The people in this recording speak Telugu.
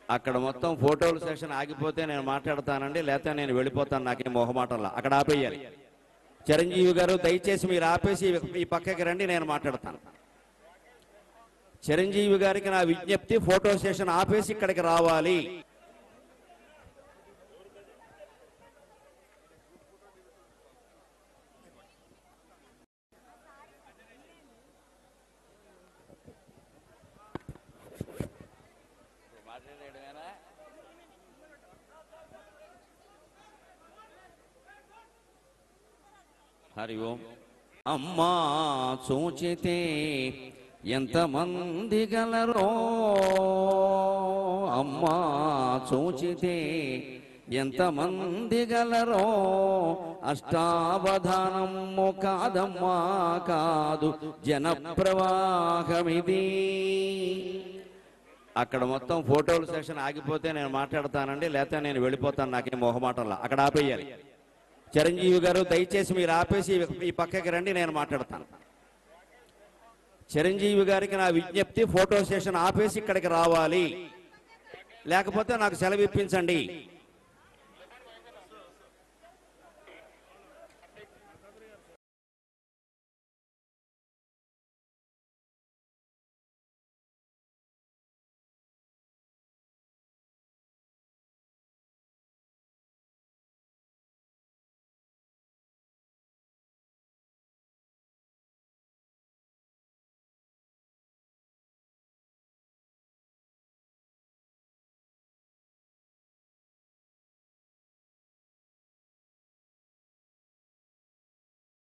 అక్కడ మొత్తం ఫోటోల సెషన్ ఆగిపోతే నేను మాట్లాడతానండి లేకపోతే నేను వెళ్ళిపోతాను నాకేం మొహమాటంలా అక్కడ ఆపేయాలి చిరంజీవి గారు దయచేసి మీరు ఆపేసి ఈ పక్కకి రండి నేను మాట్లాడతాను చిరంజీవి గారికి నా విజ్ఞప్తి ఫోటో సెషన్ ఆపేసి ఇక్కడికి రావాలి హరి ఓం అమ్మా చూచితే ఎంతమంది గలరో అమ్మా చూచితే ఎంతమంది గలరో అష్టావధానము కాదమ్మా కాదు జన ప్రవాహమిది అక్కడ మొత్తం ఫోటోల సెషన్ ఆగిపోతే నేను మాట్లాడతానండి లేకపోతే నేను వెళ్ళిపోతాను నాకేం మొహమాటంలా అక్కడ ఆపేయాలి చిరంజీవి గారు దయచేసి మీరు ఆపేసి ఈ పక్కకి రండి నేను మాట్లాడతాను చిరంజీవి గారికి నా విజ్ఞప్తి ఫోటో సెషన్ ఆపేసి ఇక్కడికి రావాలి లేకపోతే నాకు సెలవు ఇప్పించండి